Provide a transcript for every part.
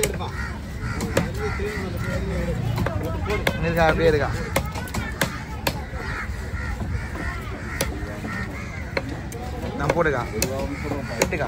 இருக்கா அப்படியே இருக்கா நான் போடுக்கா எட்டுக்கா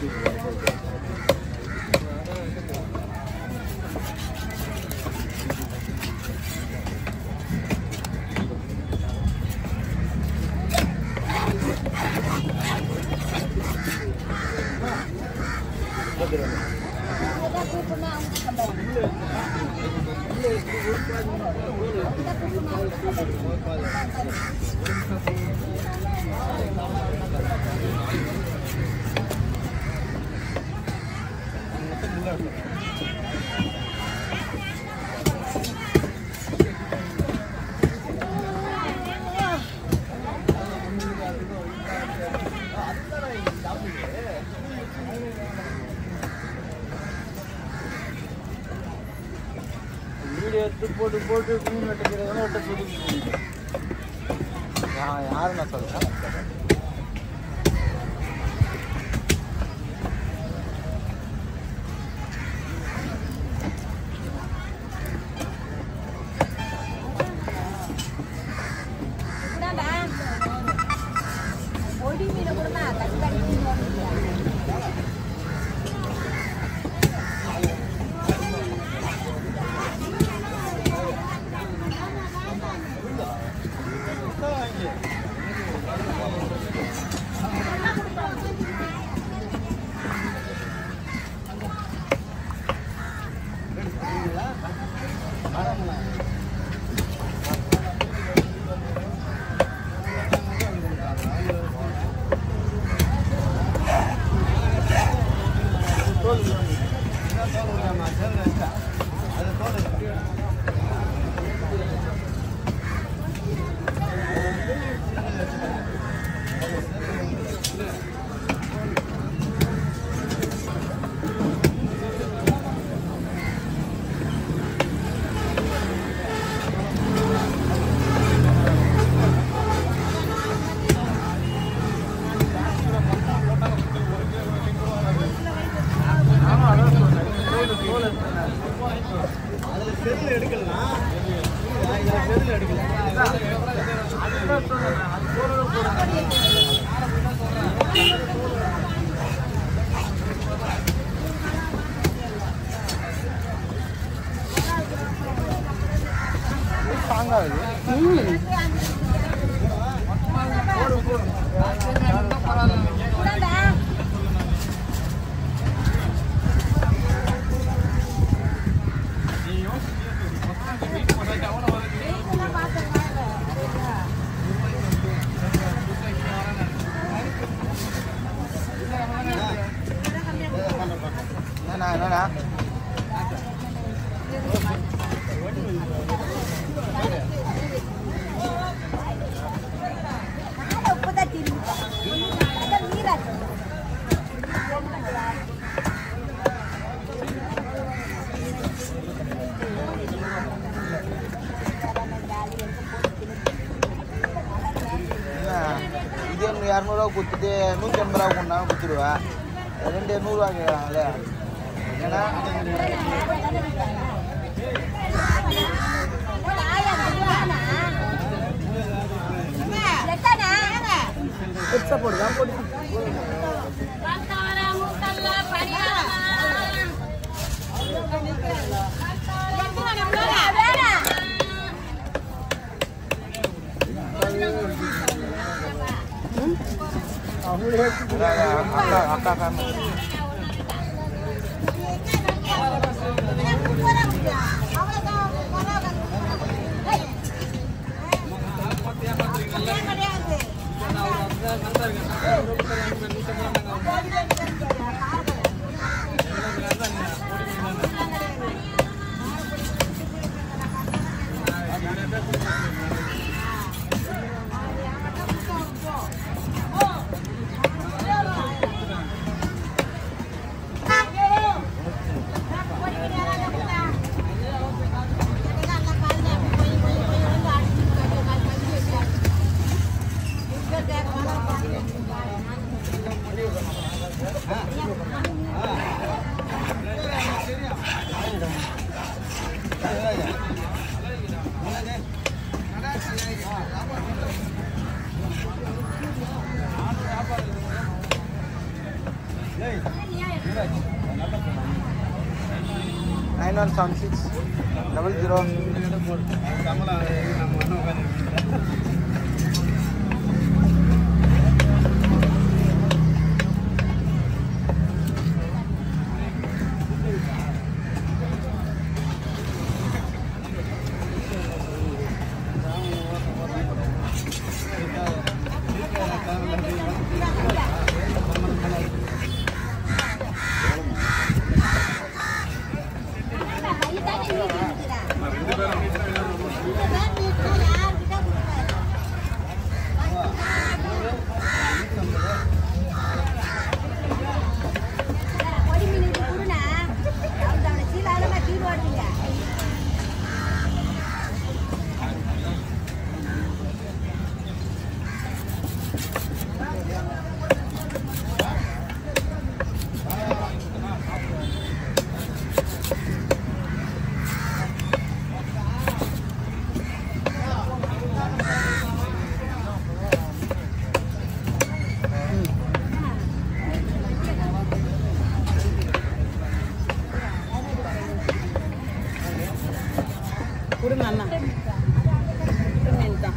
வீடியோ எடுத்து போட்டு போட்டு மீன் வெட்டுக்கிறதுனா வெட்ட சொல்லி யாரு நான் சொல்றேன் பொடி மீனை கொடுமா கட் பண்ணி தாங்காது கூடாதா என்னண்ணா என்னண்ணா உப்புதான் திரும்பி நீராட்டு என்ன இது என்ன இரநூறுவா கொடுத்துட்டு நூற்றி எண்பது ரூபா கொண்டாங்க கொடுத்துடுவேன் ரெண்டு நூறுரூவா கேட்குறாங்களே ஏன்னா பெருசாக போடுதான் போடு அக்கா அக்கா family nine one seven six double zero பொடி மீன் இது கொடுண்ணா. அவங்க அவனை சீலாலமா கீழ் ஓடுவீங்க. கொடுங்க அண்ணா மீன் தான்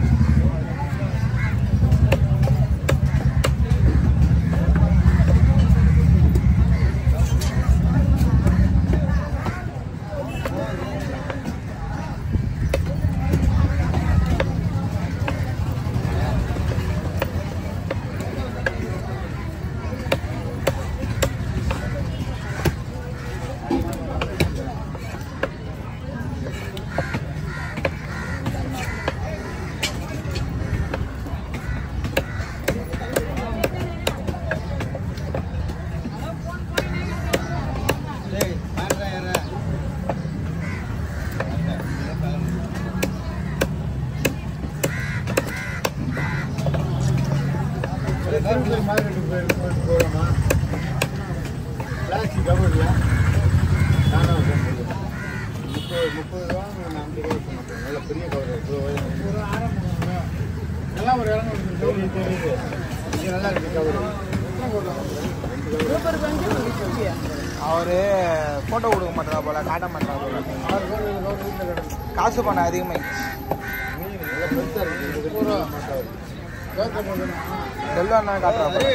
பிளாஸ்டிக் கவர்ல நானும் முப்பது முப்பது ரூபா நான் ஐம்பது ரூபா சொன்னேன் நல்ல பெரிய கவர் ஒரு ஆரம்பம் நல்லா ஒரு இடம் தெரியுது தெரியுது இது நல்லா இருக்கு கவர் சூப்பர் கொஞ்சம் முடிச்சிருக்கியா அவரு ஃபோட்டோ கொடுக்க மாட்டா போல காட்ட மாட்டா போல ஆறு கோடி ஏழு கோடி வீட்டில் கிடக்கு காசு பணம் அதிகமாயிடுச்சு மீன் நல்லா பெருசாக இருக்குது பூரா மாட்டாது கேட்க போதுனா செல்வா காட்டுறா போல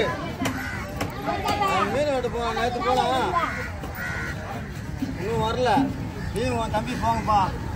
மீன் வெட்ட போகலாம் நேற்று போகலாம் இன்னும் வரல நீ உன் தம்பி போங்கப்பா